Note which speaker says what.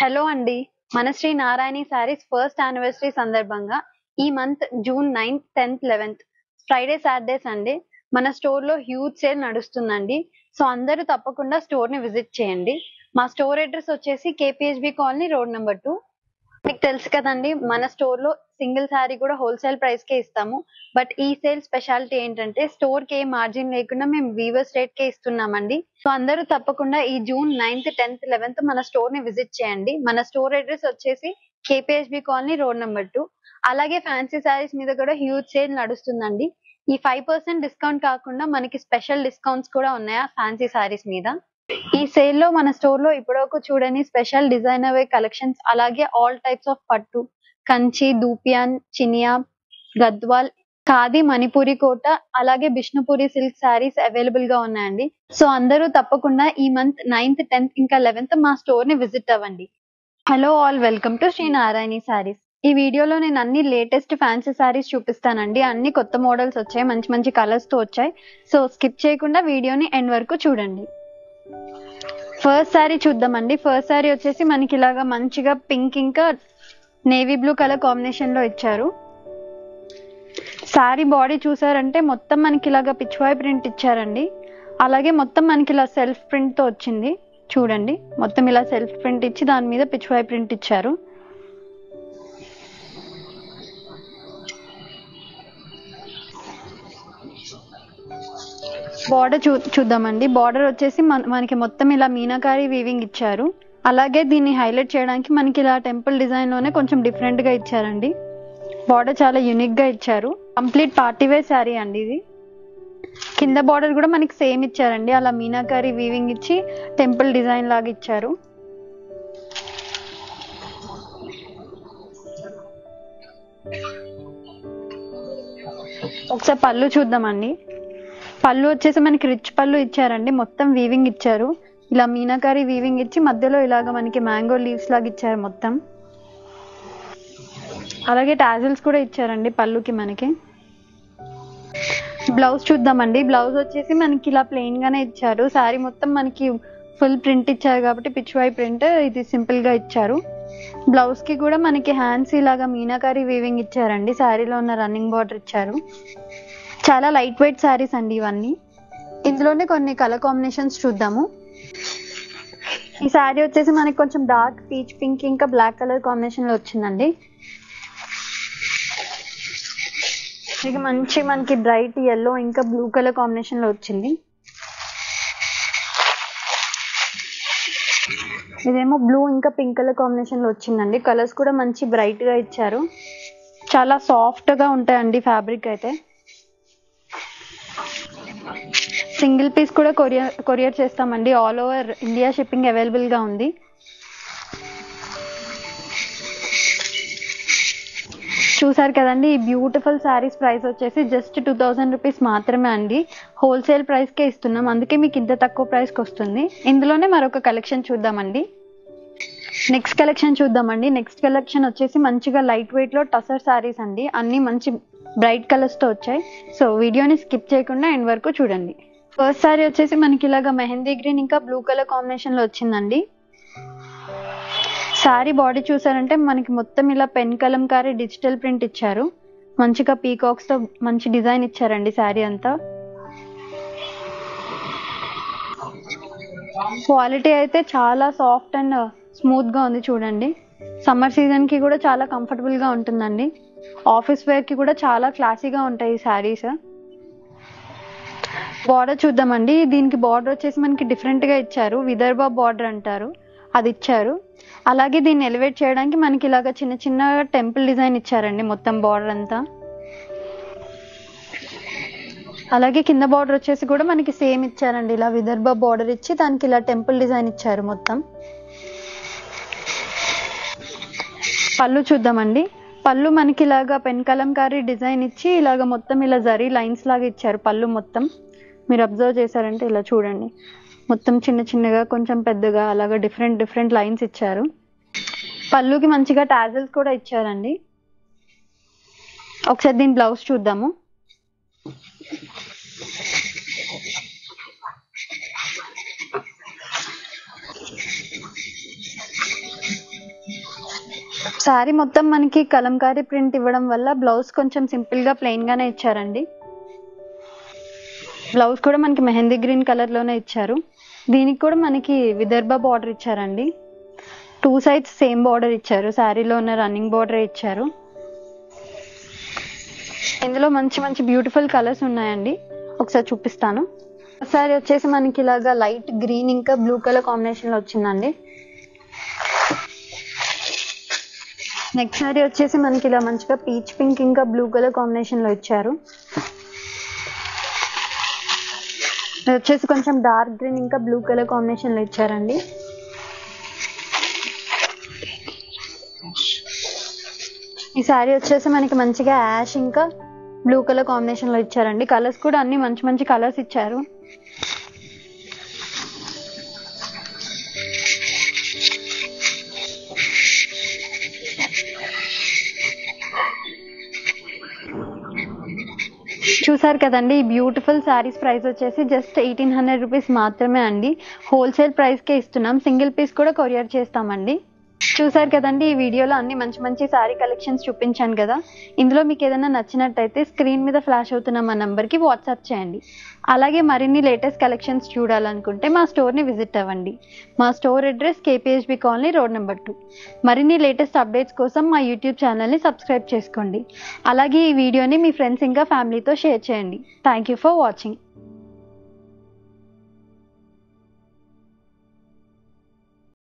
Speaker 1: hello అండి మన Shri Narayani sarees first anniversary సందర్భంగా ఈ month June ninth tenth eleventh Friday Saturday Sunday మన స్టోర్ లో హ్యూజ్ సేల్ నడుస్తుందండి సో అందరూ తప్పకుండా స్టోర్ ని విజిట్ చేయండి మా స్టోర్ అడ్రస్ వచ్చేసి KPHB colony road number two మీకు తెలుసు కదండి మన స్టోర్ లో సింగిల్ శారీ కూడా హోల్సేల్ ప్రైస్ కే ఇస్తాము బట్ ఈ సేల్ స్పెషాలిటీ ఏంటంటే స్టోర్ కి ఏ మార్జిన్ లేకుండా మేము వీవర్స్ రేట్ కే ఇస్తున్నామండి సో అందరూ తప్పకుండా ఈ జూన్ నైన్త్ టెన్త్ లెవెన్త్ మన స్టోర్ ని విజిట్ చేయండి మన స్టోర్ అడ్రస్ వచ్చేసి KPHB colony road number two అలాగే ఫ్యాన్సీ శారీస్ మీద కూడా హ్యూజ్ సేల్ నడుస్తుందండి ఈ ఫైవ్ పర్సెంట్ డిస్కౌంట్ కాకుండా మనకి స్పెషల్ డిస్కౌంట్స్ కూడా ఉన్నాయా ఫ్యాన్సీ శారీస్ మీద ఈ సేల్ లో మన స్టోర్ లో ఇప్పటివరకు చూడని స్పెషల్ డిజైనర్ వే కలెక్షన్స్ అలాగే ఆల్ టైప్స్ ఆఫ్ పట్టు కంచి దూపియాన్ చినియా గద్వాల్ ఖాదీ మణిపూరి కోట అలాగే బిష్ణుపూరి సిల్క్ శారీస్ అవైలబుల్ గా ఉన్నాయండి సో అందరూ తప్పకుండా ఈ మంత్ నైన్త్ టెన్త్ ఇంకా లెవెన్త్ మా స్టోర్ ని విజిట్ అవ్వండి hello all welcome to Shri Narayani sarees ఈ వీడియోలో నేను అన్ని లేటెస్ట్ ఫ్యాన్సీ శారీస్ చూపిస్తానండి అన్ని కొత్త మోడల్స్ వచ్చాయి మంచి మంచి కలర్స్ తో వచ్చాయి సో స్కిప్ చేయకుండా వీడియోని ఎండ్ వరకు చూడండి ఫస్ట్ శారీ చూద్దామండి ఫస్ట్ శారీ వచ్చేసి మనకి ఇలాగా మంచిగా పింక్ ఇంకా నేవీ బ్లూ కలర్ కాంబినేషన్ లో ఇచ్చారు శారీ బాడీ చూసారంటే మొత్తం మనకి ఇలాగా పిచ్వాయ్ ప్రింట్ ఇచ్చారండి అలాగే మొత్తం మనకి ఇలా సెల్ఫ్ ప్రింట్ తో వచ్చింది చూడండి మొత్తం ఇలా సెల్ఫ్ ప్రింట్ ఇచ్చి దాని మీద పిచ్వాయ్ ప్రింట్ ఇచ్చారు బార్డర్ చూ చూద్దామండి బార్డర్ వచ్చేసి మన మనకి మొత్తం ఇలా మీనాకారి వీవింగ్ ఇచ్చారు అలాగే దీన్ని హైలైట్ చేయడానికి మనకి ఇలా టెంపుల్ డిజైన్ లోనే కొంచెం డిఫరెంట్ గా ఇచ్చారండి బార్డర్ చాలా యూనిక్ గా ఇచ్చారు కంప్లీట్ పార్టీ వేర్ శారీ అండి ఇది కింద బార్డర్ కూడా మనకి సేమ్ ఇచ్చారండి అలా మీనాకారి వీవింగ్ ఇచ్చి టెంపుల్ డిజైన్ లాగా ఇచ్చారు ఒకసారి పళ్ళు చూద్దామండి పళ్ళు వచ్చేసి మనకి రిచ్ పళ్ళు ఇచ్చారండి మొత్తం వీవింగ్ ఇచ్చారు ఇలా మీనాకారి వీవింగ్ ఇచ్చి మధ్యలో ఇలాగ మనకి మ్యాంగో లీవ్స్ లాగా ఇచ్చారు మొత్తం అలాగే టాజిల్స్ కూడా ఇచ్చారండి పళ్ళుకి మనకి బ్లౌజ్ చూద్దామండి బ్లౌజ్ వచ్చేసి మనకి ఇలా ప్లెయిన్ గానే ఇచ్చారు శారీ మొత్తం మనకి ఫుల్ ప్రింట్ ఇచ్చారు కాబట్టి పిచ్వాయ్ ప్రింట్ ఇది సింపుల్ గా ఇచ్చారు బ్లౌజ్ కి కూడా మనకి హ్యాండ్స్ ఇలాగా మీనాకారి వీవింగ్ ఇచ్చారండి శారీలో ఉన్న రన్నింగ్ బార్డర్ ఇచ్చారు చాలా లైట్ వెయిట్ శారీస్ అండి ఇవన్నీ ఇందులోనే కొన్ని కలర్ కాంబినేషన్స్ చూద్దాము ఈ శారీ వచ్చేసి మనకి కొంచెం డార్క్ పీచ్ పింక్ ఇంకా బ్లాక్ కలర్ కాంబినేషన్ లో వచ్చిందండి ఇది మంచి మనకి బ్రైట్ ఎల్లో ఇంకా బ్లూ కలర్ కాంబినేషన్ లో వచ్చింది ఇదేమో బ్లూ ఇంకా పింక్ కలర్ కాంబినేషన్ లో వచ్చిందండి కలర్స్ కూడా మంచి బ్రైట్ గా ఇచ్చారు చాలా సాఫ్ట్ గా ఉంటాయండి ఫ్యాబ్రిక్ అయితే సింగిల్ పీస్ కూడా కొరియర్ కొరియర్ చేస్తామండి all over India shipping available గా ఉంది చూసారు కదండి ఈ బ్యూటిఫుల్ శారీస్ ప్రైస్ వచ్చేసి జస్ట్ టూ థౌసండ్ రూపీస్ మాత్రమే అండి హోల్సేల్ ప్రైస్ కే ఇస్తున్నాం అందుకే మీకు ఇంత తక్కువ ప్రైస్కి వస్తుంది ఇందులోనే మరొక కలెక్షన్ చూద్దామండి నెక్స్ట్ కలెక్షన్ చూద్దామండి నెక్స్ట్ కలెక్షన్ వచ్చేసి మంచిగా లైట్ వెయిట్ లో టసర్ శారీస్ అండి అన్ని మంచి బ్రైట్ కలర్స్ తో వచ్చాయి సో వీడియోని స్కిప్ చేయకుండా ఎండ్ వరకు చూడండి ఫస్ట్ శారీ వచ్చేసి మనకి ఇలాగా మెహందీ గ్రీన్ ఇంకా బ్లూ కలర్ కాంబినేషన్ లో వచ్చిందండి శారీ బాడీ చూసారంటే మనకి మొత్తం ఇలా పెన్ కలంకారీ డిజిటల్ ప్రింట్ ఇచ్చారు మంచిగా పీకాక్స్ తో మంచి డిజైన్ ఇచ్చారండి శారీ అంతా క్వాలిటీ అయితే చాలా సాఫ్ట్ అండ్ స్మూత్ గా ఉంది చూడండి సమ్మర్ సీజన్ కి కూడా చాలా కంఫర్టబుల్ గా ఉంటుందండి ఆఫీస్ వేర్ కి కూడా చాలా క్లాసీగా ఉంటాయి ఈ శారీస్ బార్డర్ చూద్దామండి దీనికి బార్డర్ వచ్చేసి మనకి డిఫరెంట్ గా ఇచ్చారు విదర్భ బార్డర్ అంటారు అది ఇచ్చారు అలాగే దీన్ని ఎలివేట్ చేయడానికి మనకి ఇలాగ చిన్న చిన్న టెంపుల్ డిజైన్ ఇచ్చారండి మొత్తం బార్డర్ అంతా అలాగే కింద బార్డర్ వచ్చేసి కూడా మనకి సేమ్ ఇచ్చారండి ఇలా విదర్భ బార్డర్ ఇచ్చి దానికి ఇలా టెంపుల్ డిజైన్ ఇచ్చారు మొత్తం పళ్ళు చూద్దామండి పళ్ళు మనకి ఇలాగా పెన్ కలంకారీ డిజైన్ ఇచ్చి ఇలాగ మొత్తం ఇలా జరీ లైన్స్ లాగా ఇచ్చారు పళ్ళు మొత్తం మీరు అబ్జర్వ్ చేశారంటే ఇలా చూడండి మొత్తం చిన్న చిన్నగా కొంచెం పెద్దగా అలాగా డిఫరెంట్ డిఫరెంట్ లైన్స్ ఇచ్చారు పళ్ళుకి మంచిగా టాజల్స్ కూడా ఇచ్చారండి ఒకసారి దీని బ్లౌజ్ చూద్దాము శారీ మొత్తం మనకి కలంకారీ ప్రింట్ ఇవ్వడం వల్ల బ్లౌజ్ కొంచెం సింపుల్ గా ప్లెయిన్ గానే ఇచ్చారండి బ్లౌజ్ కూడా మనకి మెహందీ గ్రీన్ కలర్ లోనే ఇచ్చారు దీనికి కూడా మనకి విదర్భ బార్డర్ ఇచ్చారండి టూ సైడ్స్ సేమ్ బార్డర్ ఇచ్చారు శారీలో ఉన్న రన్నింగ్ బార్డర్ ఇచ్చారు ఇందులో మంచి మంచి బ్యూటిఫుల్ కలర్స్ ఉన్నాయండి ఒకసారి చూపిస్తాను ఒకసారి వచ్చేసి మనకి ఇలాగా లైట్ గ్రీన్ ఇంకా బ్లూ కలర్ కాంబినేషన్ లో వచ్చిందండి నెక్స్ట్ సారీ వచ్చేసి మనకి ఇలా మంచిగా పీచ్ పింక్ ఇంకా బ్లూ కలర్ కాంబినేషన్ లో ఇచ్చారు ఇది వచ్చేసి కొంచెం డార్క్ గ్రీన్ ఇంకా బ్లూ కలర్ కాంబినేషన్ లో ఇచ్చారండి ఈ శారీ వచ్చేసి మనకి మంచిగా యాష్ ఇంకా బ్లూ కలర్ కాంబినేషన్ లో ఇచ్చారండి కలర్స్ కూడా అన్ని మంచి మంచి కలర్స్ ఇచ్చారు చూసారు కదండి ఈ బ్యూటిఫుల్ శారీస్ ప్రైస్ వచ్చేసి జస్ట్ ఎయిటీన్ హండ్రెడ్ రూపీస్ మాత్రమే అండి హోల్సేల్ ప్రైస్కే ఇస్తున్నాం సింగిల్ పీస్ కూడా కొరియర్ చేస్తామండి చూసారు కదండి ఈ వీడియోలో అన్ని మంచి మంచి శారీ కలెక్షన్స్ చూపించాను కదా ఇందులో మీకు ఏదైనా నచ్చినట్టయితే స్క్రీన్ మీద ఫ్లాష్ అవుతున్న మా నంబర్కి వాట్సాప్ చేయండి అలాగే మరిన్ని లేటెస్ట్ కలెక్షన్స్ చూడాలనుకుంటే మా స్టోర్ని విజిట్ అవ్వండి మా store address KPHB colony road number two మరిన్ని లేటెస్ట్ అప్డేట్స్ కోసం మా యూట్యూబ్ ఛానల్ని సబ్స్క్రైబ్ చేసుకోండి అలాగే ఈ వీడియోని మీ ఫ్రెండ్స్ ఇంకా ఫ్యామిలీతో షేర్ చేయండి థ్యాంక్ యూ ఫర్ వాచింగ్